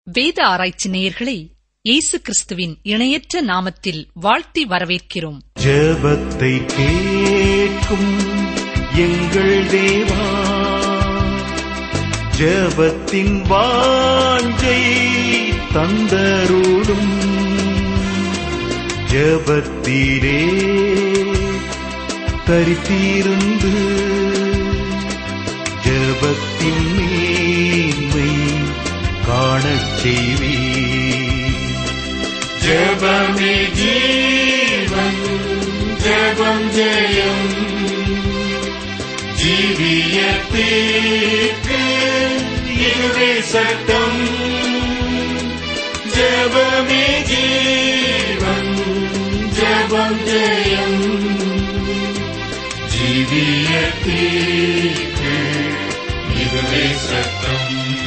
வேத ஆராய்ச்சி நேயர்களை இயேசு கிறிஸ்துவின் இணையற்ற நாமத்தில் வாழ்த்தி வரவேற்கிறோம் ஜெபத்தை கேட்கும் எங்கள் தேவா ஜெபத்தின் வாஞ்சை தந்தருளும் ஜெபத்திலே தரித்திருந்து ஜெபத்தின் மேன்மை காணச் செய்வீர் ஜெபமே ஜீவன் ஜெபம் ஜெயம் ஜீவியத்திற்கு இதுவே சட்டம் ஜெபமே ஜீவன் ஜெபம் ஜெயம் ஜீவியத்திற்கு இதுவே சட்டம்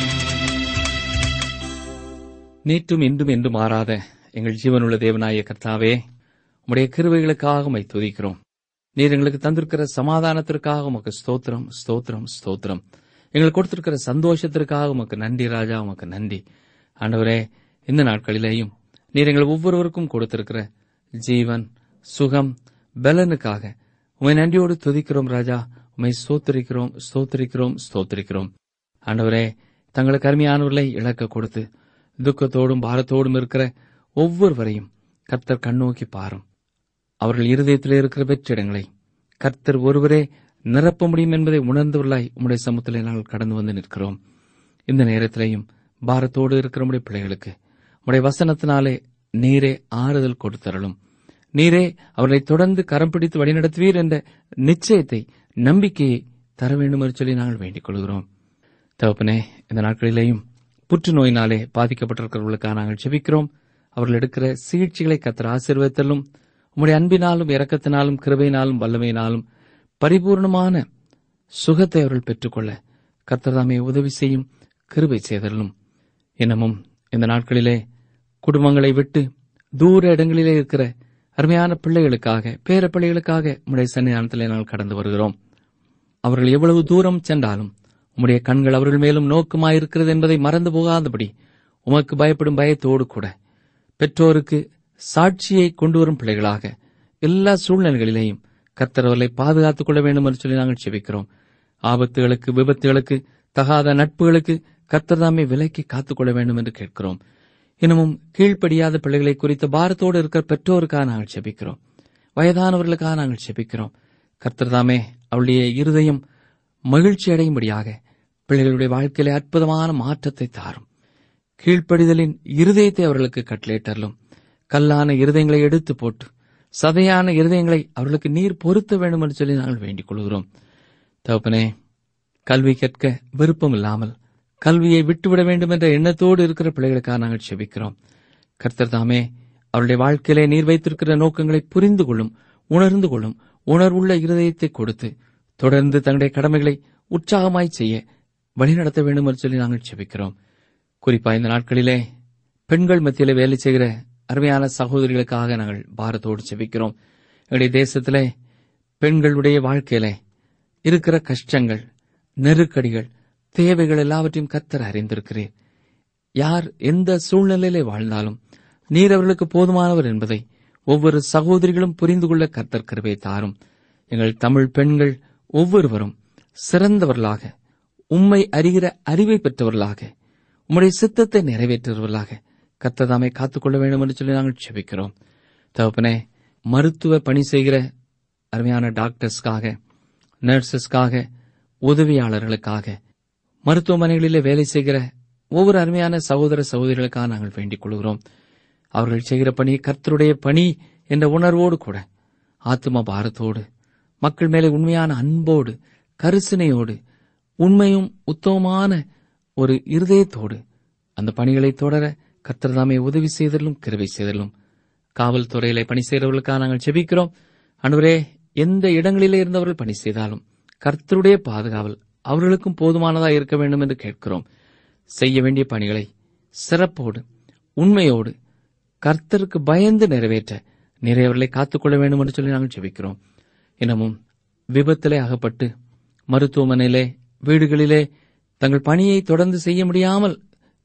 நேற்றும் இன்றும் என்றும் மாறாத எங்கள் ஜீவனுள்ள தேவனாய கர்த்தாவே உம்முடைய கிருபைகளுக்காக உம்மை துதிக்கிறோம் நீர் எங்களுக்கு தந்திருக்கிற சமாதானத்திற்காக உமக்கு ஸ்தோத்திரம் ஸ்தோத்திரம் ஸ்தோத்திரம் எங்களுக்கு கொடுத்திருக்கிற சந்தோஷத்திற்காக உமக்கு நன்றி ராஜா உமக்கு நன்றி ஆண்டவரே இந்த நாட்களிலேயும் நீர் எங்கள் ஒவ்வொருவருக்கும் கொடுத்திருக்கிற ஜீவன் சுகம் பலனுக்காக உம்மை நன்றியோடு துதிக்கிறோம் ராஜா உம்மை ஸ்தோத்திரிக்கிறோம் ஸ்தோத்திரிக்கிறோம் ஸ்தோத்திரிக்கிறோம் ஆண்டவரே தங்களுக்கு அருமையானவர்களை இழக்க கொடுத்து துக்கத்தோடும் பாரத்தோடும் இருக்கிற ஒவ்வொருவரையும் கர்த்தர் கண்ணோக்கி பாரும் அவர்கள் இருதயத்திலே இருக்கிற வெற்றிடங்களை கர்த்தர் ஒருவரே நிரப்ப முடியும் என்பதை உணர்ந்தவர்களாய் உம்முடைய சமூகத்திலே நாங்கள் கடந்து வந்து நிற்கிறோம் இந்த நேரத்திலேயும் பாரத்தோடு இருக்கிற உடைய பிள்ளைகளுக்கு உம்முடைய வசனத்தினாலே நீரே ஆறுதல் கொடுத்தரலும் நீரே அவர்களை தொடர்ந்து கரம் பிடித்து வழிநடத்துவீர் என்ற நிச்சயத்தை நம்பிக்கையை தர வேண்டும் என்று சொல்லி நாங்கள் வேண்டிக் கொள்கிறோம் தகப்பனே இந்த நாட்களிலேயும் புற்றுநோயினாலே பாதிக்கப்பட்டிருக்கிறவர்களுக்காக நாங்கள் ஜெபிக்கிறோம் அவர்கள் எடுக்கிற சிகிச்சைகளை கத்தர் ஆசீர்வதித்தலும் உம்முடைய அன்பினாலும் இரக்கத்தினாலும் கிருபையினாலும் வல்லமையினாலும் பரிபூர்ணமான சுகத்தை அவர்கள் பெற்றுக்கொள்ள கர்த்தர் தாமே உதவி செய்யும் கிருபை செய்தலும் இன்னமும் இந்த நாட்களிலே குடும்பங்களை விட்டு தூர இடங்களிலே இருக்கிற அருமையான பிள்ளைகளுக்காக பேர பிள்ளைகளுக்காக உம்முடைய சன்னிதானத்திலே நாங்கள் கடந்து வருகிறோம் அவர்கள் எவ்வளவு தூரம் சென்றாலும் உம்முடைய கண்கள் அவர்கள் மேலும் நோக்கமாயிருக்கிறது என்பதை மறந்து போகாதபடி உமக்கு பயப்படும் பயத்தோடு கூட பெற்றோருக்கு சாட்சியை கொண்டு வரும் பிள்ளைகளாக எல்லா சூழ்நிலைகளிலேயும் கர்த்தர் அவர்களை பாதுகாத்துக் கொள்ள வேண்டும் என்று சொல்லி நாங்கள் செபிக்கிறோம் ஆபத்துகளுக்கு விபத்துகளுக்கு தகாத நட்புகளுக்கு கர்த்தர் தாமே விலைக்கு காத்துக்கொள்ள வேண்டும் என்று கேட்கிறோம் இன்னமும் கீழ்ப்படியாத பிள்ளைகளை குறித்த பாரத்தோடு இருக்கிற பெற்றோருக்காக நாங்கள் செபிக்கிறோம் வயதானவர்களுக்காக நாங்கள் செபிக்கிறோம் கர்த்தர் தாமே அவளுடைய இருதயம் மகிழ்ச்சி அடையும்படியாக பிள்ளைகளுடைய வாழ்க்கையிலே அற்புதமான மாற்றத்தை தாரும் கீழ்ப்படிதலின் இருதயத்தை அவர்களுக்கு கட்டளையிட்டரலும் கல்லான இருதயங்களை எடுத்து போட்டு சதையான இருதயங்களை அவர்களுக்கு நீர் பொருத்த வேண்டும் என்று சொல்லி நாங்கள் வேண்டிக் கொள்கிறோம் தகப்பனே கல்வி கற்க விருப்பம் இல்லாமல் கல்வியை விட்டுவிட வேண்டும் என்ற எண்ணத்தோடு இருக்கிற பிள்ளைகளுக்காக நாங்கள் செபிக்கிறோம் கர்த்தர் தாமே அவருடைய வாழ்க்கையிலே நீர் வைத்திருக்கிற நோக்கங்களை புரிந்து கொள்ளும் உணர்ந்து கொள்ளும் உணர்வுள்ள இருதயத்தை கொடுத்து தொடர்ந்து தங்களுடைய கடமைகளை உற்சாகமாய் செய்ய வழிநடத்த வேண்டும் என்று சொல்லி நாங்கள் செபிக்கிறோம் குறிப்பா இந்த நாட்களிலே பெண்கள் மத்தியிலே வேலை செய்கிற அருமையான சகோதரிகளுக்காக நாங்கள் பாரத்தோடு செபிக்கிறோம் எங்களுடைய தேசத்திலே பெண்களுடைய வாழ்க்கையிலே இருக்கிற கஷ்டங்கள் நெருக்கடிகள் தேவைகள் எல்லாவற்றையும் கத்தர் அறிந்திருக்கிறீர் யார் எந்த சூழ்நிலையிலே வாழ்ந்தாலும் நீர் அவர்களுக்கு போதுமானவர் என்பதை ஒவ்வொரு சகோதரிகளும் புரிந்து கொள்ள கர்த்தர் கிருபை தாரும் எங்கள் தமிழ் பெண்கள் ஒவ்வொருவரும் சிறந்தவர்களாக உம்மை அறிகிற அறிவை பெற்றவர்களாக உம்முடைய சித்தத்தை நிறைவேற்றுவர்களாக கத்ததாமை காத்துக்கொள்ள வேண்டும் என்று சொல்லி நாங்கள் செபிக்கிறோம் தகப்பனே மருத்துவ பணி செய்கிற அருமையான டாக்டர்ஸ்க்காக நர்சஸ்க்காக உதவியாளர்களுக்காக மருத்துவமனைகளிலே வேலை செய்கிற ஒவ்வொரு அருமையான சகோதர சகோதரிகளுக்காக நாங்கள் வேண்டிக் கொள்கிறோம் அவர்கள் செய்கிற பணி கர்த்தருடைய பணி என்ற உணர்வோடு கூட ஆத்ம பாரத்தோடு மக்கள் மேலே உண்மையான அன்போடு கரிசனையோடு உண்மையும் உத்தமமான ஒரு இருதயத்தோடு அந்த பணிகளை தொடர கர்த்தர்தாமே உதவி செய்தலும் கிருவை செய்தலும் காவல்துறையிலே பணி செய்கிறவர்களுக்காக நாங்கள் செபிக்கிறோம் அன்றுவரே எந்த இடங்களிலே இருந்தவர்கள் பணி செய்தாலும் கர்த்தருடைய பாதுகாவல் அவர்களுக்கும் போதுமானதாக இருக்க வேண்டும் என்று கேட்கிறோம் செய்ய வேண்டிய பணிகளை சிறப்போடு உண்மையோடு கர்த்தருக்கு பயந்து நிறைவேற்ற நிறையவர்களை காத்துக்கொள்ள வேண்டும் என்று சொல்லி நாங்கள் ஜெபிக்கிறோம் இன்னமும் விபத்திலே அகப்பட்டு மருத்துவமனையிலே வீடுகளிலே தங்கள் பணியை தொடர்ந்து செய்ய முடியாமல்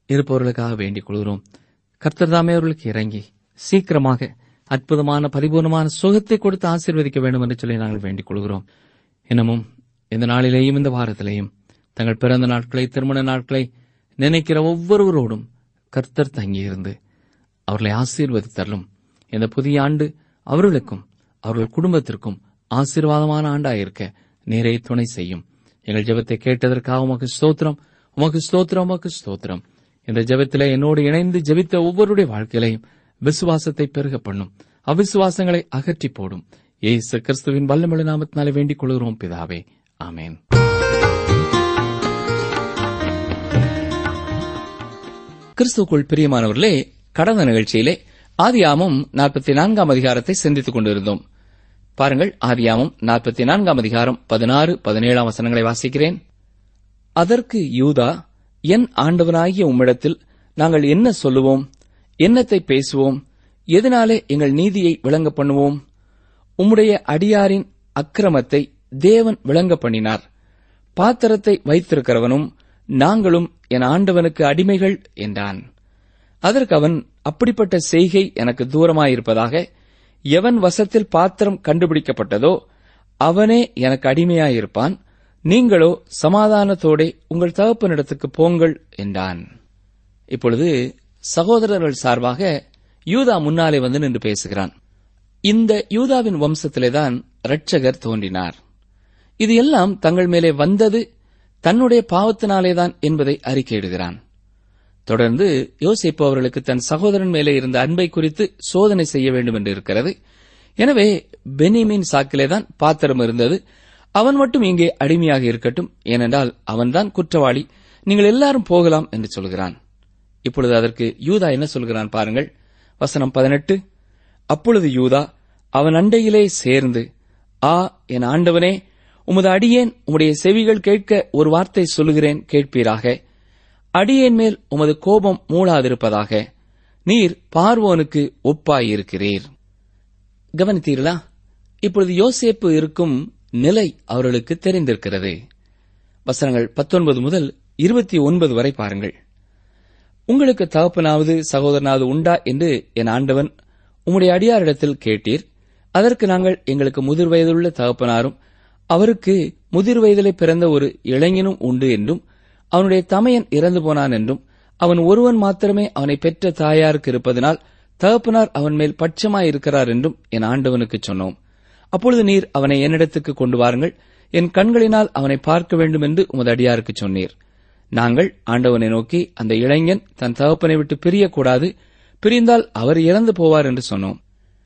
இருப்பவர்களுக்காக வேண்டிக் கொள்கிறோம் கர்த்தர் தாமே அவர்களுக்கு இறங்கி சீக்கிரமாக அற்புதமான பரிபூர்ணமான சுகத்தை கொடுத்து ஆசீர்வதிக்க வேண்டும் என்று சொல்லி நாங்கள் வேண்டிக் கொள்கிறோம் இன்னமும் இந்த நாளிலேயும் இந்த வாரத்திலேயும் தங்கள் பிறந்த நாட்களை திருமண நாட்களை நினைக்கிற ஒவ்வொருவரோடும் கர்த்தர் தங்கியிருந்து அவர்களை ஆசீர்வதித்தரலும் இந்த புதிய ஆண்டு அவர்களுக்கும் அவர்கள் குடும்பத்திற்கும் ஆசீர்வாதமான ஆண்டாயிருக்க நேரே துணை செய்யும் எங்கள் ஜெபத்தை கேட்டதற்காக உமக்கு ஸ்தோத்திரம் உமக்கு ஸ்தோத்திரம் உமக்கு ஸ்தோத்திரம் இந்த ஜெபத்திலே என்னோடு இணைந்து ஜெபித்த ஒவ்வொருடைய வாழ்க்கையிலையும் விசுவாசத்தை பெருக பண்ணும் அவிசுவாசங்களை அகற்றி போடும் ஏசு கிறிஸ்துவின் வல்லமிழ நாமத்தினாலே வேண்டிக் கொள்கிறோம் பிதாவே ஆமேன் கிறிஸ்துக்குள் பிரியமானவர்களே கடந்த நிகழ்ச்சியிலே ஆதியாமம் நாற்பத்தி நான்காம் அதிகாரத்தை சிந்தித்துக் கொண்டிருந்தோம் பாருங்கள் ஆதியாமம் நாற்பத்தி நான்காம் அதிகாரம் பதினாறு பதினேழாம் வசனங்களை வாசிக்கிறேன் அதற்கு யூதா என் ஆண்டவனாகிய உம்மிடத்தில் நாங்கள் என்ன சொல்லுவோம் என்னத்தை பேசுவோம் எதனாலே எங்கள் நீதியை விளங்க பண்ணுவோம் உம்முடைய அடியாரின் அக்கிரமத்தை தேவன் விளங்க பண்ணினார் பாத்திரத்தை வைத்திருக்கிறவனும் நாங்களும் என் ஆண்டவனுக்கு அடிமைகள் என்றான் அதற்கு அவன் அப்படிப்பட்ட செய்கை எனக்கு தூரமாயிருப்பதாக எவன் வசத்தில் பாத்திரம் கண்டுபிடிக்கப்பட்டதோ அவனே எனக்கு அடிமையாயிருப்பான் நீங்களோ சமாதானத்தோடே உங்கள் தகப்பனிடத்துக்கு போங்கள் என்றான் இப்பொழுது சகோதரர்கள் சார்பாக யூதா முன்னாலே வந்து நின்று பேசுகிறான் இந்த யூதாவின் வம்சத்திலேதான் இரட்சகர் தோன்றினார் இது எல்லாம் தங்கள் மேலே வந்தது தன்னுடைய பாவத்தினாலேதான் என்பதை அறிக்கையிடுகிறான் தொடர்ந்து யோசிப்பு அவர்களுக்கு தன் சகோதரன் மேலே இருந்த அன்பை குறித்து சோதனை செய்ய வேண்டும் என்று இருக்கிறது எனவே பெனிமின் சாக்கிலேதான் பாத்திரம் இருந்தது அவன் மட்டும் இங்கே அடிமையாக இருக்கட்டும் ஏனென்றால் அவன்தான் குற்றவாளி நீங்கள் எல்லாரும் போகலாம் என்று சொல்கிறான் இப்பொழுது அதற்கு யூதா என்ன சொல்கிறான் பாருங்கள் வசனம் பதினெட்டு அப்பொழுது யூதா அவன் அண்டையிலே சேர்ந்து ஆ என் ஆண்டவனே உமது அடியேன் உம்முடைய செவிகள் கேட்க ஒரு வார்த்தை சொல்லுகிறேன் கேட்பீராக அடியேன் மேல் உமது கோபம் மூளாதிருப்பதாக நீர் பார்வோனுக்கு ஒப்பாயிருக்கிறீர் கவனித்தீர்களா இப்பொழுது யோசேப்பு இருக்கும் நிலை அவர்களுக்கு தெரிந்திருக்கிறது வசனங்கள் பத்தொன்பது முதல் இருபத்தி ஒன்பது வரை பாருங்கள் உங்களுக்கு தகப்பனாவது சகோதரனாவது உண்டா என்று என் ஆண்டவன் உம்முடைய அடியாரிடத்தில் கேட்டீர் அதற்கு நாங்கள் எங்களுக்கு முதிர் வயதுள்ள தகப்பனாரும் அவருக்கு முதிர் வயதிலே பிறந்த ஒரு இளைஞனும் உண்டு என்றும் அவனுடைய தமையன் இறந்து போனான் என்றும் அவன் ஒருவன் மாத்திரமே அவனை பெற்ற தாயாருக்கு இருப்பதனால் தகப்பனார் அவன் மேல் பட்சமாயிருக்கிறார் என்றும் என் ஆண்டவனுக்கு சொன்னோம் அப்பொழுது நீர் அவனை என்னிடத்துக்கு கொண்டு வாருங்கள் என் கண்களினால் அவனை பார்க்க வேண்டும் என்று உமது அடியாருக்கு சொன்னீர் நாங்கள் ஆண்டவனை நோக்கி அந்த இளைஞன் தன் தகப்பனை விட்டு பிரியக்கூடாது பிரிந்தால் அவர் இறந்து போவார் என்று சொன்னோம்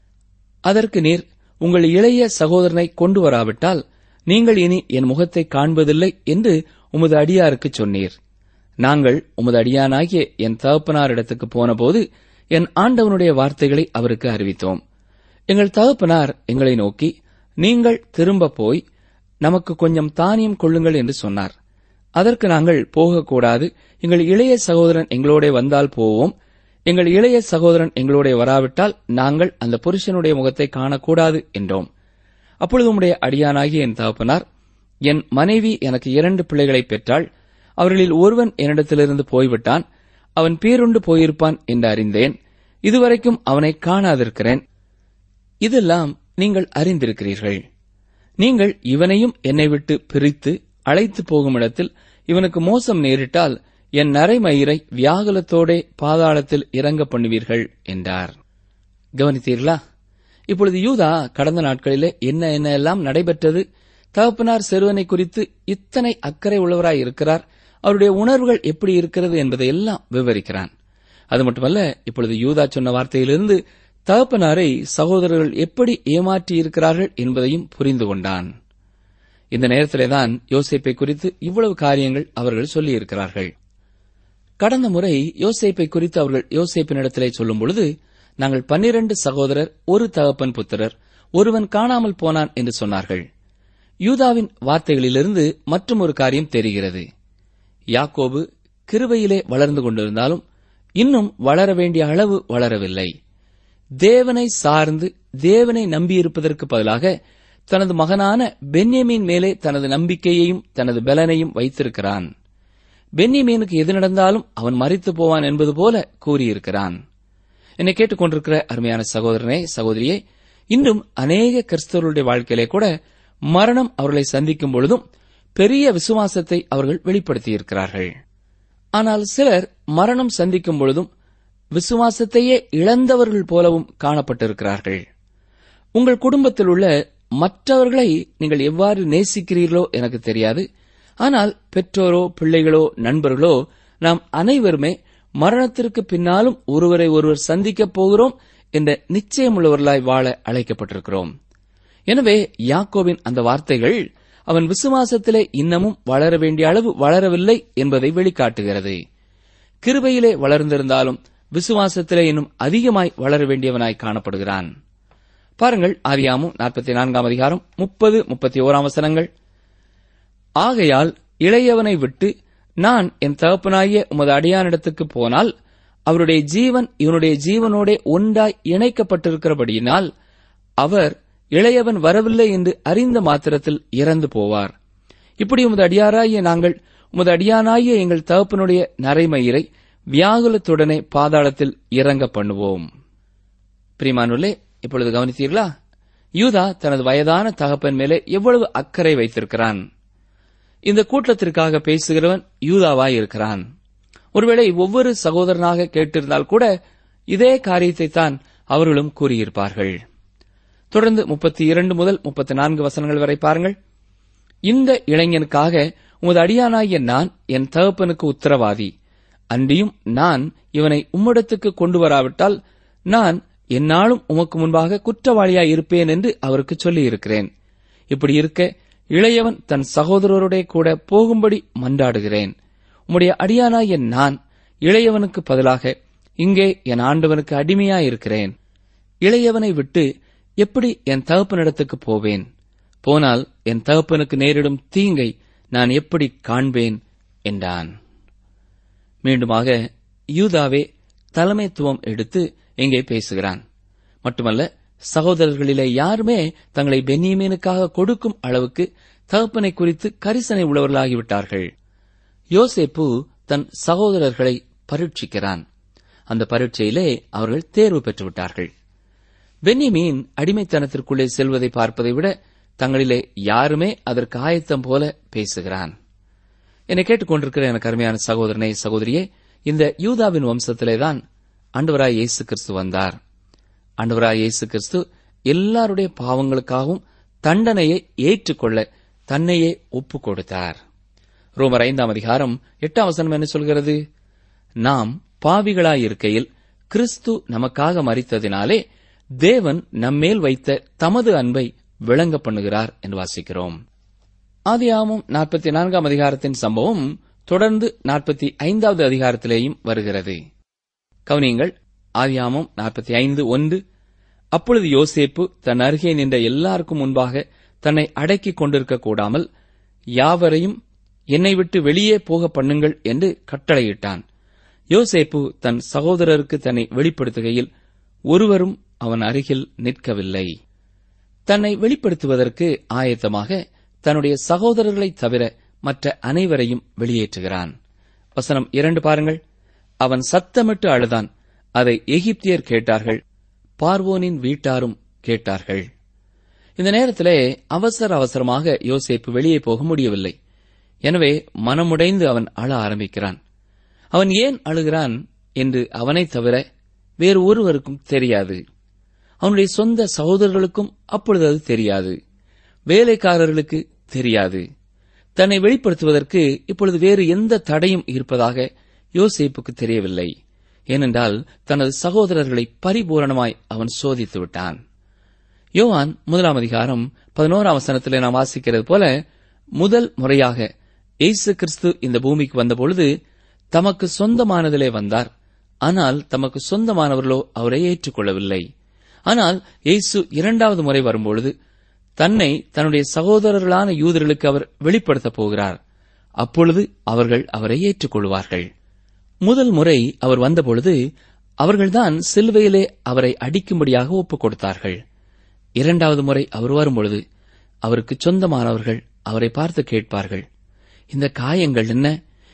அதற்கு நீர் உங்கள் இளைய சகோதரனை கொண்டு வராவிட்டால் நீங்கள் இனி என் முகத்தை காண்பதில்லை என்று உமது அடியாருக்கு சொன்னீர் நாங்கள் உமது அடியானாகிய என் தகப்பனாரிடத்துக்கு போனபோது என் ஆண்டவனுடைய வார்த்தைகளை அவருக்கு அறிவித்தோம் எங்கள் தகப்பனார் எங்களை நோக்கி நீங்கள் திரும்ப போய் நமக்கு கொஞ்சம் தானியம் கொள்ளுங்கள் என்று சொன்னார் அதற்கு நாங்கள் போகக்கூடாது எங்கள் இளைய சகோதரன் எங்களோட வந்தால் போவோம் எங்கள் இளைய சகோதரன் எங்களோட வராவிட்டால் நாங்கள் அந்த புருஷனுடைய முகத்தை காணக்கூடாது என்றோம் அப்பொழுது உம்முடைய அடியானாகிய என் தகப்பனார் என் மனைவி எனக்கு இரண்டு பிள்ளைகளை பெற்றாள் அவர்களில் ஒருவன் என்னிடத்திலிருந்து போய்விட்டான் அவன் பேருண்டு போயிருப்பான் என்று அறிந்தேன் இதுவரைக்கும் அவனை காணாதிருக்கிறேன் இதெல்லாம் நீங்கள் அறிந்திருக்கிறீர்கள் நீங்கள் இவனையும் என்னை விட்டு பிரித்து அழைத்து போகும் இடத்தில் இவனுக்கு மோசம் நேரிட்டால் என் நரைமயிரை வியாகுலத்தோடே பாதாளத்தில் இறங்க பண்ணுவீர்கள் என்றார் கவனித்தீர்களா இப்பொழுது யூதா கடந்த நாட்களிலே என்ன என்ன எல்லாம் நடைபெற்றது தகப்பனார் சிறுவனை குறித்து இத்தனை அக்கறை உள்ளவராய் இருக்கிறார் அவருடைய உணர்வுகள் எப்படி இருக்கிறது என்பதை எல்லாம் விவரிக்கிறான் அது மட்டுமல்ல இப்பொழுது யூதா சொன்ன வார்த்தையிலிருந்து தகப்பனாரை சகோதரர்கள் எப்படி ஏமாற்றி இருக்கிறார்கள் என்பதையும் புரிந்து கொண்டான் இந்த நேரத்திலேதான் யோசேப்பை குறித்து இவ்வளவு காரியங்கள் அவர்கள் சொல்லியிருக்கிறார்கள் கடந்த முறை யோசேப்பை குறித்து அவர்கள் யோசேப்பினிடத்திலே சொல்லும் பொழுது நாங்கள் பன்னிரண்டு சகோதரர் ஒரு தகப்பன் புத்திரர் ஒருவன் காணாமல் போனான் என்று சொன்னார்கள் யூதாவின் வார்த்தைகளிலிருந்து மற்றும் ஒரு காரியம் தெரிகிறது யாக்கோபு கிருபையிலே வளர்ந்து கொண்டிருந்தாலும் இன்னும் வளர வேண்டிய அளவு வளரவில்லை தேவனை சார்ந்து தேவனை நம்பியிருப்பதற்கு பதிலாக தனது மகனான பென்யமின் மேலே தனது நம்பிக்கையையும் தனது பலனையும் வைத்திருக்கிறான் பென்னிமீனுக்கு எது நடந்தாலும் அவன் மறித்து போவான் என்பது போல கூறியிருக்கிறான் என்னை கேட்டுக்கொண்டிருக்கிற அருமையான சகோதரனே சகோதரியே இன்றும் அநேக கிறிஸ்தவர்களுடைய வாழ்க்கையிலே கூட மரணம் அவர்களை சந்திக்கும் பொழுதும் பெரிய விசுவாசத்தை அவர்கள் வெளிப்படுத்தியிருக்கிறார்கள் ஆனால் சிலர் மரணம் சந்திக்கும் பொழுதும் விசுவாசத்தையே இழந்தவர்கள் போலவும் காணப்பட்டிருக்கிறார்கள் உங்கள் குடும்பத்தில் உள்ள மற்றவர்களை நீங்கள் எவ்வாறு நேசிக்கிறீர்களோ எனக்கு தெரியாது ஆனால் பெற்றோரோ பிள்ளைகளோ நண்பர்களோ நாம் அனைவருமே மரணத்திற்கு பின்னாலும் ஒருவரை ஒருவர் சந்திக்கப் போகிறோம் என்ற நிச்சயமுள்ளவர்களாய் வாழ அழைக்கப்பட்டிருக்கிறோம் எனவே யாக்கோவின் அந்த வார்த்தைகள் அவன் விசுவாசத்திலே இன்னமும் வளர வேண்டிய அளவு வளரவில்லை என்பதை வெளிக்காட்டுகிறது கிருபையிலே வளர்ந்திருந்தாலும் விசுவாசத்திலே இன்னும் அதிகமாய் வளர வேண்டியவனாய் காணப்படுகிறான் பாருங்கள் ஆதியாமும் நாற்பத்தி நான்காம் அதிகாரம் முப்பது முப்பத்தி ஓராம் வசனங்கள் ஆகையால் இளையவனை விட்டு நான் என் தகப்பனாகிய உமது அடியானிடத்துக்கு போனால் அவருடைய ஜீவன் இவனுடைய ஜீவனோடே ஒன்றாய் இணைக்கப்பட்டிருக்கிறபடியினால் அவர் இளையவன் வரவில்லை என்று அறிந்த மாத்திரத்தில் இறந்து போவார் இப்படி உமது அடியாராகிய நாங்கள் உமது அடியானாகிய எங்கள் தகப்பனுடைய நரைமயிரை வியாகுலத்துடனே பாதாளத்தில் இறங்க பண்ணுவோம் பிரிமானுள்ளே இப்பொழுது கவனித்தீர்களா யூதா தனது வயதான தகப்பன் மேலே எவ்வளவு அக்கறை வைத்திருக்கிறான் இந்த கூட்டத்திற்காக பேசுகிறவன் யூதாவாய் இருக்கிறான் ஒருவேளை ஒவ்வொரு சகோதரனாக கேட்டிருந்தால் கூட இதே காரியத்தை தான் அவர்களும் கூறியிருப்பார்கள் தொடர்ந்து முப்பத்தி இரண்டு முதல் முப்பத்தி நான்கு வசனங்கள் வரை பாருங்கள் இந்த இளைஞனுக்காக உமது அடியானாகிய நான் என் தகப்பனுக்கு உத்தரவாதி அன்றியும் நான் இவனை உம்மிடத்துக்கு கொண்டு வராவிட்டால் நான் என்னாலும் உமக்கு முன்பாக குற்றவாளியாய் இருப்பேன் என்று அவருக்கு சொல்லியிருக்கிறேன் இப்படி இருக்க இளையவன் தன் சகோதரருடைய கூட போகும்படி மன்றாடுகிறேன் உம்முடைய அடியானாகிய நான் இளையவனுக்கு பதிலாக இங்கே என் ஆண்டவனுக்கு அடிமையாயிருக்கிறேன் இளையவனை விட்டு எப்படி என் தகப்பனிடத்துக்கு போவேன் போனால் என் தகப்பனுக்கு நேரிடும் தீங்கை நான் எப்படி காண்பேன் என்றான் மீண்டுமாக யூதாவே தலைமைத்துவம் எடுத்து இங்கே பேசுகிறான் மட்டுமல்ல சகோதரர்களிலே யாருமே தங்களை பென்னியமீனுக்காக கொடுக்கும் அளவுக்கு தகப்பனை குறித்து கரிசனை உள்ளவர்களாகிவிட்டார்கள் யோசேப்பு தன் சகோதரர்களை பரீட்சிக்கிறான் அந்த பரீட்சையிலே அவர்கள் தேர்வு பெற்றுவிட்டார்கள் பென்னிமீன் அடிமைத்தனத்திற்குள்ளே செல்வதை பார்ப்பதை விட தங்களிலே யாருமே அதற்கு ஆயத்தம் போல பேசுகிறான் என்னை கேட்டுக்கொண்டிருக்கிற எனக்கு அருமையான சகோதரனே சகோதரியே இந்த யூதாவின் வம்சத்திலேதான் ஆண்டவராய் இயேசு கிறிஸ்து வந்தார் ஆண்டவராய் இயேசு கிறிஸ்து எல்லாருடைய பாவங்களுக்காகவும் தண்டனையை ஏற்றுக்கொள்ள தன்னையே ஒப்புக் கொடுத்தார் ரோமர் ஐந்தாம் அதிகாரம் எட்டாம் வசனம் என்ன சொல்கிறது நாம் பாவிகளாயிருக்கையில் கிறிஸ்து நமக்காக மறித்ததினாலே தேவன் நம்மேல் வைத்த தமது அன்பை விளங்க பண்ணுகிறார் என்று வாசிக்கிறோம் ஆதியாமம் நாற்பத்தி நான்காம் அதிகாரத்தின் சம்பவம் தொடர்ந்து நாற்பத்தி ஐந்தாவது அதிகாரத்திலேயும் வருகிறது கவனியங்கள் ஆதியாமம் நாற்பத்தி ஐந்து ஒன்று அப்பொழுது யோசேப்பு தன் அருகே நின்ற எல்லாருக்கும் முன்பாக தன்னை அடக்கிக் கொண்டிருக்க கூடாமல் யாவரையும் என்னை விட்டு வெளியே போக பண்ணுங்கள் என்று கட்டளையிட்டான் யோசேப்பு தன் சகோதரருக்கு தன்னை வெளிப்படுத்துகையில் ஒருவரும் அவன் அருகில் நிற்கவில்லை தன்னை வெளிப்படுத்துவதற்கு ஆயத்தமாக தன்னுடைய சகோதரர்களைத் தவிர மற்ற அனைவரையும் வெளியேற்றுகிறான் வசனம் இரண்டு பாருங்கள் அவன் சத்தமிட்டு அழுதான் அதை எகிப்தியர் கேட்டார்கள் பார்வோனின் வீட்டாரும் கேட்டார்கள் இந்த நேரத்திலே அவசர அவசரமாக யோசேப்பு வெளியே போக முடியவில்லை எனவே மனமுடைந்து அவன் அழ ஆரம்பிக்கிறான் அவன் ஏன் அழுகிறான் என்று அவனைத் தவிர வேறு ஒருவருக்கும் தெரியாது அவனுடைய சொந்த சகோதரர்களுக்கும் அப்பொழுது அது தெரியாது வேலைக்காரர்களுக்கு தெரியாது தன்னை வெளிப்படுத்துவதற்கு இப்பொழுது வேறு எந்த தடையும் இருப்பதாக யோசேப்புக்கு தெரியவில்லை ஏனென்றால் தனது சகோதரர்களை பரிபூரணமாய் அவன் சோதித்து விட்டான் யோவான் முதலாம் அதிகாரம் பதினோராம் வசனத்திலே நாம் வாசிக்கிறது போல முதல் முறையாக இயேசு கிறிஸ்து இந்த பூமிக்கு வந்தபொழுது தமக்கு சொந்தமானதிலே வந்தார் ஆனால் தமக்கு சொந்தமானவர்களோ அவரை ஏற்றுக்கொள்ளவில்லை ஆனால் இயேசு இரண்டாவது முறை வரும்பொழுது தன்னை தன்னுடைய சகோதரர்களான யூதர்களுக்கு அவர் வெளிப்படுத்தப் போகிறார் அப்பொழுது அவர்கள் அவரை ஏற்றுக்கொள்வார்கள் முதல் முறை அவர் வந்தபொழுது அவர்கள்தான் சிலுவையிலே அவரை அடிக்கும்படியாக ஒப்புக் கொடுத்தார்கள் இரண்டாவது முறை அவர் வரும்பொழுது அவருக்கு சொந்தமானவர்கள் அவரை பார்த்து கேட்பார்கள் இந்த காயங்கள் என்ன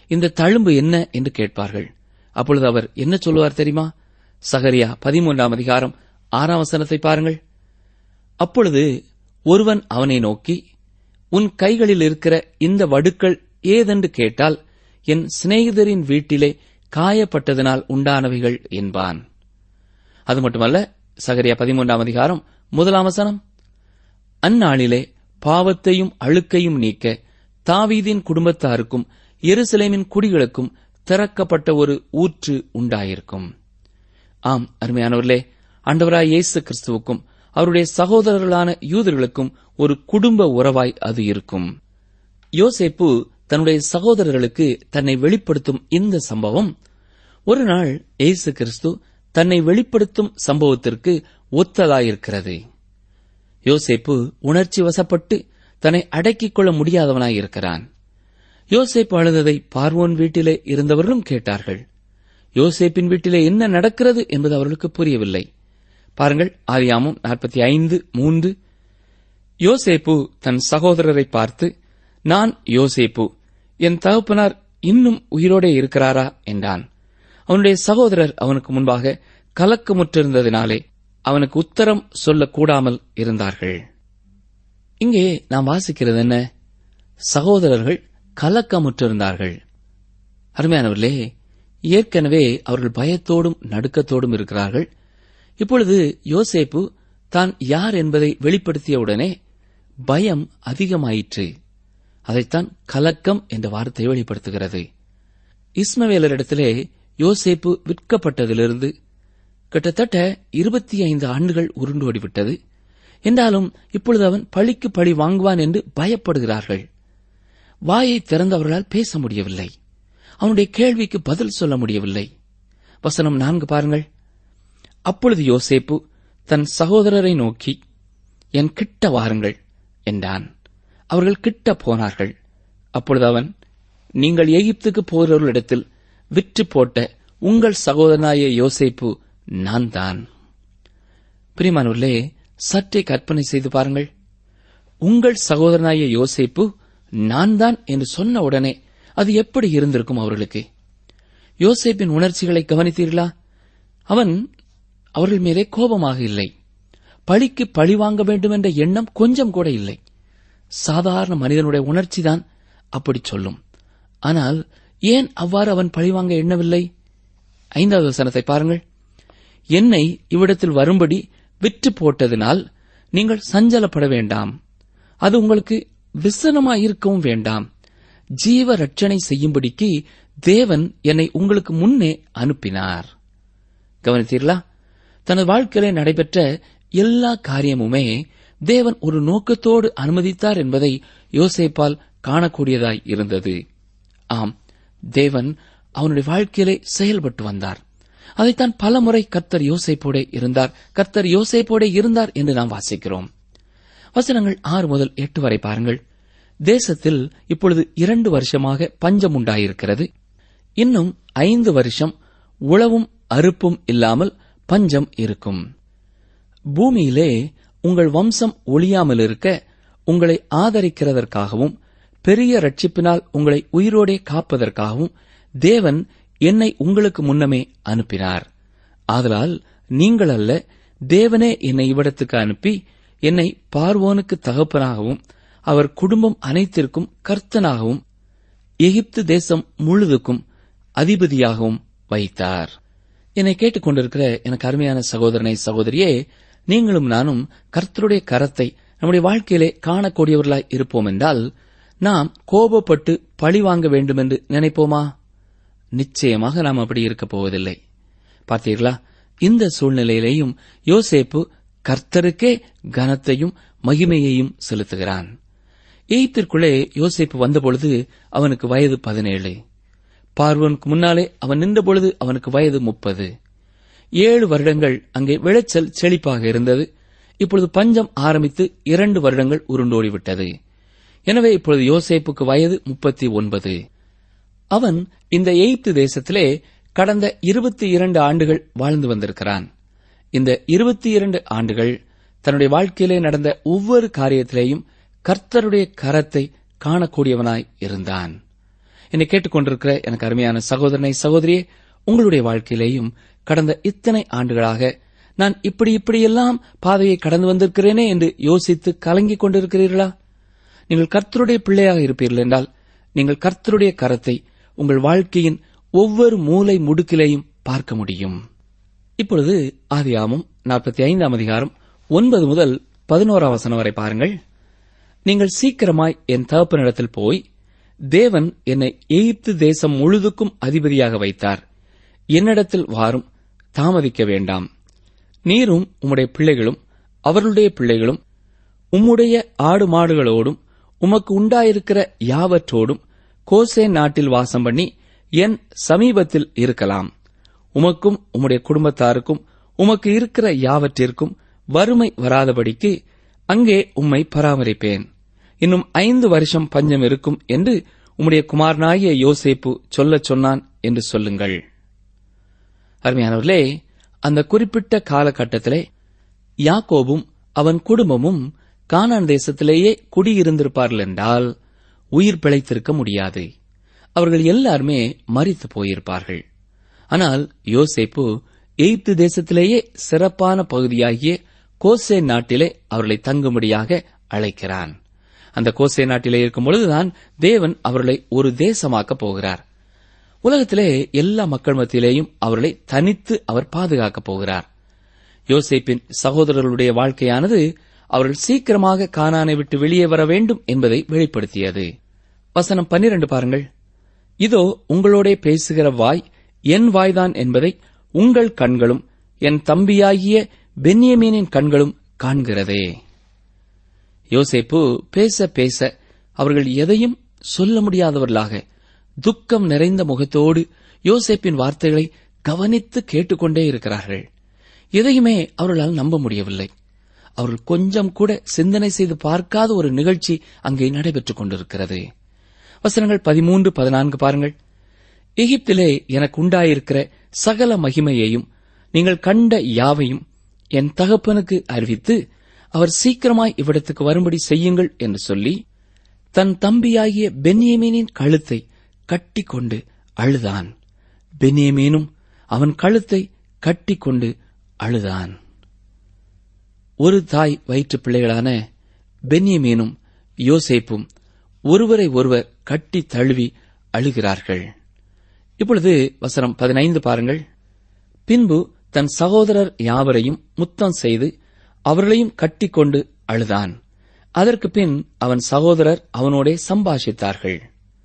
இந்த தழும்பு என்ன என்று கேட்பார்கள் அப்பொழுது அவர் என்ன சொல்லுவார் தெரியுமா சகரியா பதிமூன்றாம் அதிகாரம் ஆறாம் வசனத்தை பாருங்கள் அப்பொழுது ஒருவன் அவனை நோக்கி உன் கைகளில் இருக்கிற இந்த வடுக்கள் ஏதென்று கேட்டால் என் சிநேகிதரின் வீட்டிலே காயப்பட்டதனால் உண்டானவைகள் என்பான் அது மட்டுமல்ல சகரியா பதிமூன்றாம் அதிகாரம் முதலாம் வசனம் அந்நாளிலே பாவத்தையும் அழுக்கையும் நீக்க தாவீதின் குடும்பத்தாருக்கும் எருசலேமின் குடிகளுக்கும் திறக்கப்பட்ட ஒரு ஊற்று உண்டாயிருக்கும் ஆம் அருமையானவர்களே ஆண்டவராய் இயேசு கிறிஸ்துவுக்கும் அவருடைய சகோதரர்களான யூதர்களுக்கும் ஒரு குடும்ப உறவாய் அது இருக்கும் யோசேப்பு தன்னுடைய சகோதரர்களுக்கு தன்னை வெளிப்படுத்தும் இந்த சம்பவம் ஒரு நாள் இயேசு கிறிஸ்து தன்னை வெளிப்படுத்தும் சம்பவத்திற்கு ஒத்ததாயிருக்கிறது யோசேப்பு உணர்ச்சி வசப்பட்டு தன்னை அடக்கிக் கொள்ள முடியாதவனாய் இருக்கிறான் யோசேப்பு அழுததை பார்வோன் வீட்டிலே இருந்தவர்களும் கேட்டார்கள் யோசேப்பின் வீட்டிலே என்ன நடக்கிறது என்பது அவர்களுக்கு புரியவில்லை பாருங்கள் ஆதியாமம் நாற்பத்தி ஐந்து மூன்று யோசேப்பு தன் சகோதரரை பார்த்து நான் யோசேப்பு என் தகப்பனார் இன்னும் உயிரோடே இருக்கிறாரா என்றான் அவனுடைய சகோதரர் அவனுக்கு முன்பாக கலக்கமுற்றிருந்ததினாலே அவனுக்கு உத்தரம் சொல்லக்கூடாமல் இருந்தார்கள் இங்கே நாம் வாசிக்கிறது என்ன சகோதரர்கள் கலக்கமுற்றிருந்தார்கள் அருமையானவர்களே ஏற்கனவே அவர்கள் பயத்தோடும் நடுக்கத்தோடும் இருக்கிறார்கள் இப்பொழுது யோசேப்பு தான் யார் என்பதை வெளிப்படுத்தியவுடனே பயம் அதிகமாயிற்று அதைத்தான் கலக்கம் என்ற வார்த்தை வெளிப்படுத்துகிறது இஸ்மவேலரிடத்திலே யோசேப்பு விற்கப்பட்டதிலிருந்து கிட்டத்தட்ட இருபத்தி ஐந்து ஆண்டுகள் உருண்டோடிவிட்டது என்றாலும் இப்பொழுது அவன் பழிக்கு பழி வாங்குவான் என்று பயப்படுகிறார்கள் வாயை திறந்தவர்களால் பேச முடியவில்லை அவனுடைய கேள்விக்கு பதில் சொல்ல முடியவில்லை வசனம் நான்கு பாருங்கள் அப்பொழுது யோசேப்பு தன் சகோதரரை நோக்கி என் கிட்ட வாருங்கள் என்றான் அவர்கள் கிட்ட போனார்கள் அப்பொழுது அவன் நீங்கள் எகிப்துக்கு போகிறவர்களிடத்தில் விற்று போட்ட உங்கள் சகோதரனாய யோசேப்பு நான் தான் பிரிமானூர்களே சற்றே கற்பனை செய்து பாருங்கள் உங்கள் சகோதரனாய யோசேப்பு நான் தான் என்று சொன்ன உடனே அது எப்படி இருந்திருக்கும் அவர்களுக்கு யோசேப்பின் உணர்ச்சிகளை கவனித்தீர்களா அவன் அவர்கள் மேலே கோபமாக இல்லை பழிக்கு பழி வாங்க வேண்டும் என்ற எண்ணம் கொஞ்சம் கூட இல்லை சாதாரண மனிதனுடைய உணர்ச்சிதான் அப்படி சொல்லும் ஆனால் ஏன் அவ்வாறு அவன் பழிவாங்க எண்ணவில்லை ஐந்தாவது வசனத்தை பாருங்கள் என்னை இவ்விடத்தில் வரும்படி விற்று போட்டதினால் நீங்கள் சஞ்சலப்பட வேண்டாம் அது உங்களுக்கு விசனமாயிருக்கவும் வேண்டாம் ஜீவ ரட்சணை செய்யும்படிக்கு தேவன் என்னை உங்களுக்கு முன்னே அனுப்பினார் கவனித்தீர்களா தனது வாழ்க்கையிலே நடைபெற்ற எல்லா காரியமுமே தேவன் ஒரு நோக்கத்தோடு அனுமதித்தார் என்பதை யோசேப்பால் காணக்கூடியதாய் இருந்தது ஆம் தேவன் அவனுடைய வாழ்க்கையிலே செயல்பட்டு வந்தார் அதைத்தான் பலமுறை கர்த்தர் யோசைப்போடே இருந்தார் கர்த்தர் யோசைப்போடே இருந்தார் என்று நாம் வாசிக்கிறோம் வசனங்கள் ஆறு முதல் எட்டு வரை பாருங்கள் தேசத்தில் இப்பொழுது இரண்டு வருஷமாக பஞ்சம் உண்டாயிருக்கிறது இன்னும் ஐந்து வருஷம் உழவும் அறுப்பும் இல்லாமல் பஞ்சம் இருக்கும் பூமியிலே உங்கள் வம்சம் ஒளியாமல் இருக்க உங்களை ஆதரிக்கிறதற்காகவும் பெரிய ரட்சிப்பினால் உங்களை உயிரோடே காப்பதற்காகவும் தேவன் என்னை உங்களுக்கு முன்னமே அனுப்பினார் ஆதலால் நீங்கள் அல்ல தேவனே என்னை இவ்விடத்துக்கு அனுப்பி என்னை பார்வோனுக்கு தகப்பனாகவும் அவர் குடும்பம் அனைத்திற்கும் கர்த்தனாகவும் எகிப்து தேசம் முழுதுக்கும் அதிபதியாகவும் வைத்தார் என்னை கேட்டுக்கொண்டிருக்கிற எனக்கு அருமையான சகோதரனை சகோதரியே நீங்களும் நானும் கர்த்தருடைய கரத்தை நம்முடைய வாழ்க்கையிலே காணக்கூடியவர்களாய் இருப்போம் என்றால் நாம் கோபப்பட்டு பழி வாங்க வேண்டும் என்று நினைப்போமா நிச்சயமாக நாம் அப்படி இருக்கப் போவதில்லை பார்த்தீர்களா இந்த சூழ்நிலையிலேயும் யோசேப்பு கர்த்தருக்கே கனத்தையும் மகிமையையும் செலுத்துகிறான் எய்த்திற்குள்ளே யோசேப்பு வந்தபொழுது அவனுக்கு வயது பதினேழு பார்வனுக்கு முன்னாலே அவன் நின்றபொழுது அவனுக்கு வயது முப்பது ஏழு வருடங்கள் அங்கே விளைச்சல் செழிப்பாக இருந்தது இப்பொழுது பஞ்சம் ஆரம்பித்து இரண்டு வருடங்கள் உருண்டோடிவிட்டது எனவே இப்பொழுது யோசேப்புக்கு வயது முப்பத்தி ஒன்பது அவன் இந்த எய்த்து தேசத்திலே கடந்த இருபத்தி இரண்டு ஆண்டுகள் வாழ்ந்து வந்திருக்கிறான் இந்த இருபத்தி இரண்டு ஆண்டுகள் தன்னுடைய வாழ்க்கையிலே நடந்த ஒவ்வொரு காரியத்திலேயும் கர்த்தருடைய கரத்தை காணக்கூடியவனாய் இருந்தான் என்னை கேட்டுக்கொண்டிருக்கிற எனக்கு அருமையான சகோதரனை சகோதரியே உங்களுடைய வாழ்க்கையிலேயும் கடந்த இத்தனை ஆண்டுகளாக நான் இப்படி இப்படியெல்லாம் பாதையை கடந்து வந்திருக்கிறேனே என்று யோசித்து கலங்கிக் கொண்டிருக்கிறீர்களா நீங்கள் கர்த்தருடைய பிள்ளையாக இருப்பீர்கள் என்றால் நீங்கள் கர்த்தருடைய கரத்தை உங்கள் வாழ்க்கையின் ஒவ்வொரு மூலை முடுக்கிலேயும் பார்க்க முடியும் இப்பொழுது ஆதியாமம் நாற்பத்தி ஐந்தாம் அதிகாரம் ஒன்பது முதல் பதினோராம் வசனம் வரை பாருங்கள் நீங்கள் சீக்கிரமாய் என் தகப்பனிடத்தில் போய் தேவன் என்னை எகிப்து தேசம் முழுதுக்கும் அதிபதியாக வைத்தார் என்னிடத்தில் வாரும் தாமதிக்க வேண்டாம் நீரும் உம்முடைய பிள்ளைகளும் அவர்களுடைய பிள்ளைகளும் உம்முடைய ஆடு மாடுகளோடும் உமக்கு உண்டாயிருக்கிற யாவற்றோடும் கோசே நாட்டில் வாசம் பண்ணி என் சமீபத்தில் இருக்கலாம் உமக்கும் உம்முடைய குடும்பத்தாருக்கும் உமக்கு இருக்கிற யாவற்றிற்கும் வறுமை வராதபடிக்கு அங்கே உம்மை பராமரிப்பேன் இன்னும் ஐந்து வருஷம் பஞ்சம் இருக்கும் என்று உம்முடைய குமாரனாகிய யோசேப்பு சொல்லச் சொன்னான் என்று சொல்லுங்கள் அருமையானவர்களே அந்த குறிப்பிட்ட காலகட்டத்திலே யாக்கோபும் அவன் குடும்பமும் கானான் தேசத்திலேயே குடியிருந்திருப்பார்கள் என்றால் உயிர் பிழைத்திருக்க முடியாது அவர்கள் எல்லாருமே மரித்து போயிருப்பார்கள் ஆனால் யோசேப்பு எய்ப்து தேசத்திலேயே சிறப்பான பகுதியாகிய கோசே நாட்டிலே அவர்களை தங்கும்படியாக அழைக்கிறான் அந்த கோசே நாட்டிலே இருக்கும் பொழுதுதான் தேவன் அவர்களை ஒரு தேசமாக்கப் போகிறார் உலகத்திலே எல்லா மக்கள் மத்தியிலேயும் அவர்களை தனித்து அவர் பாதுகாக்கப் போகிறார் யோசேப்பின் சகோதரர்களுடைய வாழ்க்கையானது அவர்கள் சீக்கிரமாக கானானை விட்டு வெளியே வர வேண்டும் என்பதை வெளிப்படுத்தியது வசனம் பன்னிரண்டு பாருங்கள் இதோ உங்களோடே பேசுகிற வாய் என் வாய்தான் என்பதை உங்கள் கண்களும் என் தம்பியாகிய பென்யமீனின் கண்களும் காண்கிறதே யோசேப்பு பேச பேச அவர்கள் எதையும் சொல்ல முடியாதவர்களாக துக்கம் நிறைந்த முகத்தோடு யோசேப்பின் வார்த்தைகளை கவனித்து கேட்டுக்கொண்டே இருக்கிறார்கள் எதையுமே அவர்களால் நம்ப முடியவில்லை அவர்கள் கொஞ்சம் கூட சிந்தனை செய்து பார்க்காத ஒரு நிகழ்ச்சி அங்கே நடைபெற்றுக் கொண்டிருக்கிறது வசனங்கள் பதிமூன்று பதினான்கு பாருங்கள் எகிப்திலே எனக்கு உண்டாயிருக்கிற சகல மகிமையையும் நீங்கள் கண்ட யாவையும் என் தகப்பனுக்கு அறிவித்து அவர் சீக்கிரமாய் இவ்விடத்துக்கு வரும்படி செய்யுங்கள் என்று சொல்லி தன் தம்பியாகிய பென்யமீனின் கழுத்தை கட்டிக்கொண்டு அழுதான் பென்யமீனும் அவன் கழுத்தை கட்டிக்கொண்டு அழுதான் ஒரு தாய் வயிற்று பிள்ளைகளான பென்யமீனும் யோசேப்பும் ஒருவரை ஒருவர் கட்டி தழுவி அழுகிறார்கள் இப்பொழுது வசனம் பதினைந்து பாருங்கள் பின்பு தன் சகோதரர் யாவரையும் முத்தம் செய்து அவர்களையும் கட்டிக்கொண்டு அழுதான் அதற்கு பின் அவன் சகோதரர் அவனோடே சம்பாஷித்தார்கள்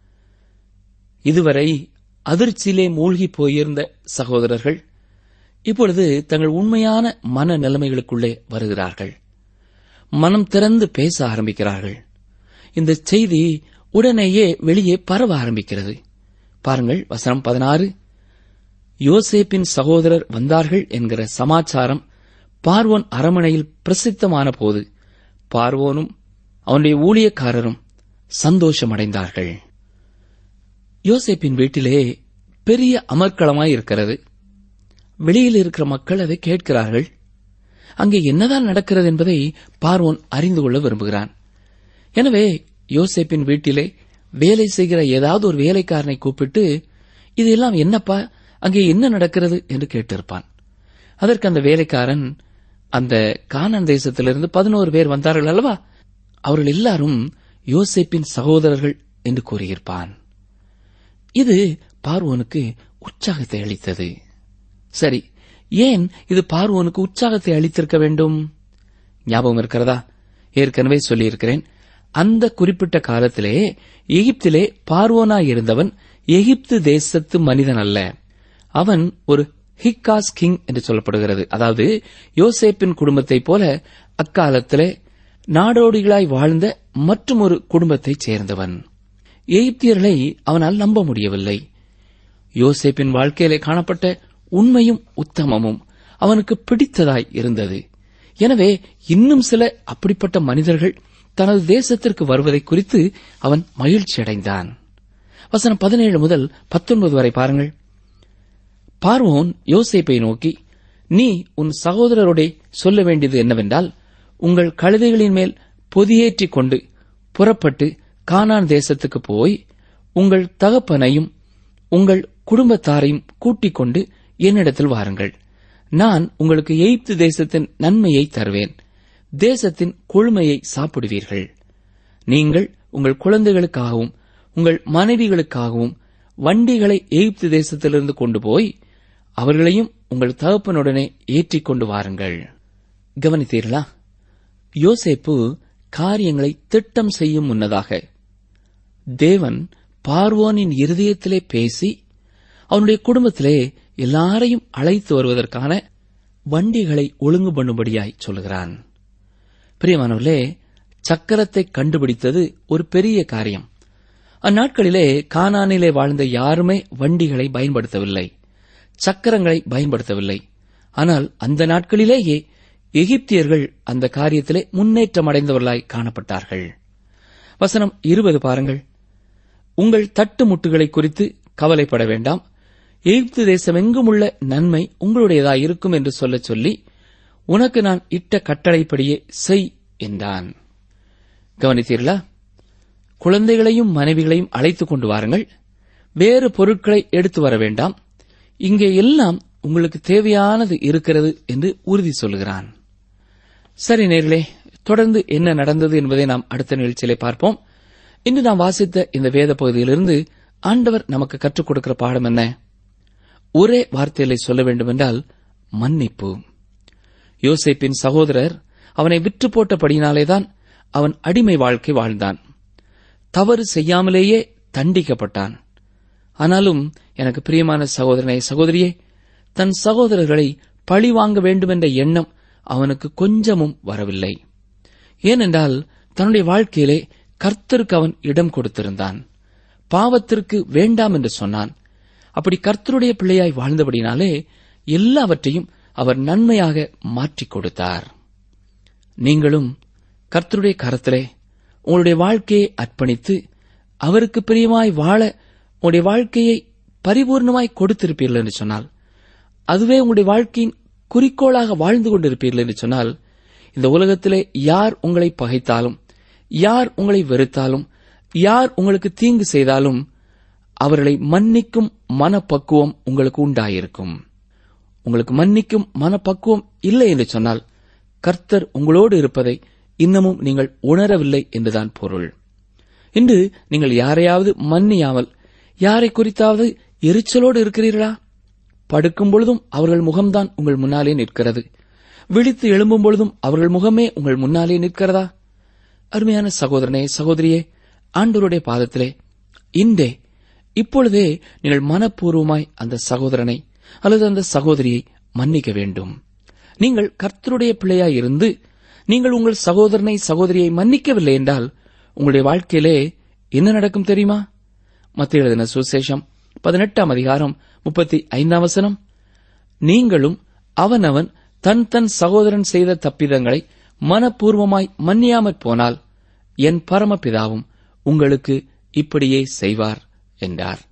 இதுவரை அதிர்ச்சியிலே மூழ்கி போயிருந்த சகோதரர்கள் இப்பொழுது தங்கள் உண்மையான மன நிலைமைகளுக்குள்ளே வருகிறார்கள் மனம் திறந்து பேச ஆரம்பிக்கிறார்கள் இந்த செய்தி உடனேயே வெளியே பரவ ஆரம்பிக்கிறது பாருங்கள் வசனம் பதினாறு யோசேப்பின் சகோதரர் வந்தார்கள் என்கிற சமாச்சாரம் பார்வோன் அரமனையில் பிரசித்தமான போது பார்வோனும் அவனுடைய ஊழியக்காரரும் சந்தோஷமடைந்தார்கள் யோசேப்பின் வீட்டிலே பெரிய அமர்க்களமாய் இருக்கிறது வெளியில் இருக்கிற மக்கள் அதை கேட்கிறார்கள் அங்கே என்னதான் நடக்கிறது என்பதை பார்வோன் அறிந்து கொள்ள விரும்புகிறான் எனவே யோசேப்பின் வீட்டிலே வேலை செய்கிற ஏதாவது ஒரு வேலைக்காரனை கூப்பிட்டு இதெல்லாம் என்னப்பா அங்கே என்ன நடக்கிறது என்று கேட்டிருப்பான் அதற்கு அந்த வேலைக்காரன் அந்த கானான் தேசத்திலிருந்து பதினோரு பேர் வந்தார்கள் அல்லவா அவர்கள் எல்லாரும் யோசேப்பின் சகோதரர்கள் என்று கூறியிருப்பான் இது பார்வோனுக்கு உற்சாகத்தை அளித்தது சரி ஏன் இது பார்வோனுக்கு உற்சாகத்தை அளித்திருக்க வேண்டும் ஞாபகம் இருக்கிறதா ஏற்கனவே சொல்லியிருக்கிறேன் அந்த குறிப்பிட்ட காலத்திலே எகிப்திலே பார்வோனாய் இருந்தவன் எகிப்து தேசத்து மனிதன் அல்ல அவன் ஒரு ஹிக்காஸ் கிங் என்று சொல்லப்படுகிறது அதாவது யோசேப்பின் குடும்பத்தைப் போல அக்காலத்திலே நாடோடிகளாய் வாழ்ந்த மற்றும் ஒரு குடும்பத்தைச் சேர்ந்தவன் எகிப்தியர்களை அவனால் நம்ப முடியவில்லை யோசேப்பின் வாழ்க்கையிலே காணப்பட்ட உண்மையும் உத்தமமும் அவனுக்கு பிடித்ததாய் இருந்தது எனவே இன்னும் சில அப்படிப்பட்ட மனிதர்கள் தனது தேசத்திற்கு வருவதை குறித்து அவன் மகிழ்ச்சி அடைந்தான் வசனம் பதினேழு முதல் பத்தொன்பது வரை பாருங்கள் பார்வோன் யோசேப்பை நோக்கி நீ உன் சகோதரரோடே சொல்ல வேண்டியது என்னவென்றால் உங்கள் கழுதைகளின் மேல் பொதியேற்றிக் கொண்டு புறப்பட்டு கானான் தேசத்துக்கு போய் உங்கள் தகப்பனையும் உங்கள் குடும்பத்தாரையும் கூட்டிக் கொண்டு என்னிடத்தில் வாருங்கள் நான் உங்களுக்கு எய்ப்து தேசத்தின் நன்மையை தருவேன் தேசத்தின் கொழுமையை சாப்பிடுவீர்கள் நீங்கள் உங்கள் குழந்தைகளுக்காகவும் உங்கள் மனைவிகளுக்காகவும் வண்டிகளை எகிப்து தேசத்திலிருந்து கொண்டு போய் அவர்களையும் உங்கள் தகப்பனுடனே ஏற்றிக் கொண்டு வாருங்கள் கவனித்தீர்களா யோசேப்பு காரியங்களை திட்டம் செய்யும் முன்னதாக தேவன் பார்வோனின் இருதயத்திலே பேசி அவனுடைய குடும்பத்திலே எல்லாரையும் அழைத்து வருவதற்கான வண்டிகளை ஒழுங்கு பண்ணும்படியாய் சொல்கிறான் பிரியமானவர்களே சக்கரத்தை கண்டுபிடித்தது ஒரு பெரிய காரியம் அந்நாட்களிலே கானானிலே வாழ்ந்த யாருமே வண்டிகளை பயன்படுத்தவில்லை சக்கரங்களை பயன்படுத்தவில்லை ஆனால் அந்த நாட்களிலேயே எகிப்தியர்கள் அந்த காரியத்திலே முன்னேற்றம் அடைந்தவர்களாய் காணப்பட்டார்கள் வசனம் இருபது பாருங்கள் உங்கள் தட்டு முட்டுகளை குறித்து கவலைப்பட வேண்டாம் எகிப்து தேசமெங்கும் உள்ள நன்மை உங்களுடையதாய் இருக்கும் என்று சொல்லச் சொல்லி உனக்கு நான் இட்ட கட்டளைப்படியே செய் என்றான் கவனித்தீர்களா குழந்தைகளையும் மனைவிகளையும் அழைத்துக் கொண்டு வாருங்கள் வேறு பொருட்களை எடுத்து வர வேண்டாம் இங்கே எல்லாம் உங்களுக்கு தேவையானது இருக்கிறது என்று உறுதி சொல்கிறான் சரி நேர்களே தொடர்ந்து என்ன நடந்தது என்பதை நாம் அடுத்த நிகழ்ச்சியிலே பார்ப்போம் இன்று நாம் வாசித்த இந்த வேத பகுதியிலிருந்து ஆண்டவர் நமக்கு கற்றுக் கொடுக்கிற பாடம் என்ன ஒரே வார்த்தைகளை சொல்ல வேண்டுமென்றால் மன்னிப்பு யோசேப்பின் சகோதரர் அவனை விற்று போட்டபடியினாலேதான் அவன் அடிமை வாழ்க்கை வாழ்ந்தான் தவறு செய்யாமலேயே தண்டிக்கப்பட்டான் ஆனாலும் எனக்கு பிரியமான சகோதரனை சகோதரியே தன் சகோதரர்களை பழி வாங்க வேண்டுமென்ற எண்ணம் அவனுக்கு கொஞ்சமும் வரவில்லை ஏனென்றால் தன்னுடைய வாழ்க்கையிலே கர்த்தருக்கு அவன் இடம் கொடுத்திருந்தான் பாவத்திற்கு வேண்டாம் என்று சொன்னான் அப்படி கர்த்தருடைய பிள்ளையாய் வாழ்ந்தபடினாலே எல்லாவற்றையும் அவர் நன்மையாக மாற்றிக் கொடுத்தார் நீங்களும் கர்த்தருடைய கரத்திலே உங்களுடைய வாழ்க்கையை அர்ப்பணித்து அவருக்கு பிரியமாய் வாழ உங்களுடைய வாழ்க்கையை பரிபூர்ணமாய் கொடுத்திருப்பீர்கள் என்று சொன்னால் அதுவே உங்களுடைய வாழ்க்கையின் குறிக்கோளாக வாழ்ந்து கொண்டிருப்பீர்கள் என்று சொன்னால் இந்த உலகத்திலே யார் உங்களை பகைத்தாலும் யார் உங்களை வெறுத்தாலும் யார் உங்களுக்கு தீங்கு செய்தாலும் அவர்களை மன்னிக்கும் மனப்பக்குவம் உங்களுக்கு உண்டாயிருக்கும் உங்களுக்கு மன்னிக்கும் மனப்பக்குவம் இல்லை என்று சொன்னால் கர்த்தர் உங்களோடு இருப்பதை இன்னமும் நீங்கள் உணரவில்லை என்றுதான் பொருள் இன்று நீங்கள் யாரையாவது மன்னியாமல் யாரை குறித்தாவது எரிச்சலோடு இருக்கிறீர்களா படுக்கும் பொழுதும் அவர்கள் முகம்தான் உங்கள் முன்னாலே நிற்கிறது விழித்து எழும்பும் பொழுதும் அவர்கள் முகமே உங்கள் முன்னாலே நிற்கிறதா அருமையான சகோதரனே சகோதரியே ஆண்டவருடைய பாதத்திலே இன்றே இப்பொழுதே நீங்கள் மனப்பூர்வமாய் அந்த சகோதரனை அல்லது அந்த சகோதரியை மன்னிக்க வேண்டும் நீங்கள் கர்த்தருடைய பிள்ளையாய் இருந்து நீங்கள் உங்கள் சகோதரனை சகோதரியை மன்னிக்கவில்லை என்றால் உங்களுடைய வாழ்க்கையிலே என்ன நடக்கும் தெரியுமா மத்திய எழுதின சுசேஷம் பதினெட்டாம் அதிகாரம் முப்பத்தி ஐந்தாம் வசனம் நீங்களும் அவனவன் தன் தன் சகோதரன் செய்த தப்பிதங்களை மனப்பூர்வமாய் மன்னியாமற் போனால் என் பரமபிதாவும் உங்களுக்கு இப்படியே செய்வார் என்றார்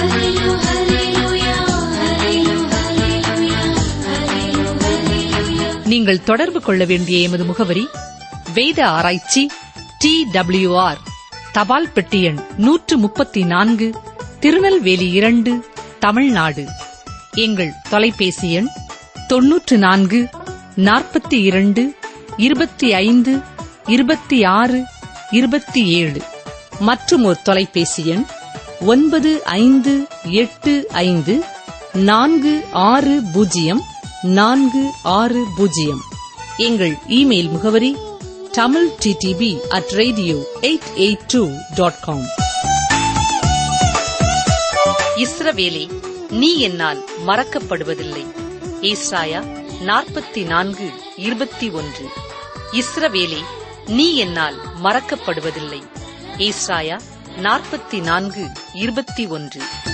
நீங்கள் தொடர்பு கொள்ள வேண்டிய எமது முகவரி வேத ஆராய்ச்சி டி டபிள்யூ ஆர் தபால் பெட்டி எண் நூற்று முப்பத்தி நான்கு திருநெல்வேலி இரண்டு தமிழ்நாடு எங்கள் தொலைபேசி எண் தொன்னூற்று நான்கு நாற்பத்தி இரண்டு இருபத்தி ஐந்து இருபத்தி ஆறு இருபத்தி ஏழு மற்றும் ஒரு தொலைபேசி எண் ஒன்பது ஐந்து எட்டு ஐந்து நான்கு ஆறு பூஜ்ஜியம் நான்கு ஆறு பூஜ்ஜியம் எங்கள் இமெயில் முகவரி Tamil TDP at radio eight eight two dot com இஸ்ரவேலே நீ என்னால் மறக்கப்படுவதில்லை ஏசாயா நாற்பத்தி நான்கு இருபத்தி ஒன்று இஸ்ரவேலே நீ என்னால் மறக்கப்படுவதில்லை ஏசாயா நாற்பத்தி நான்கு இருபத்தி ஒன்று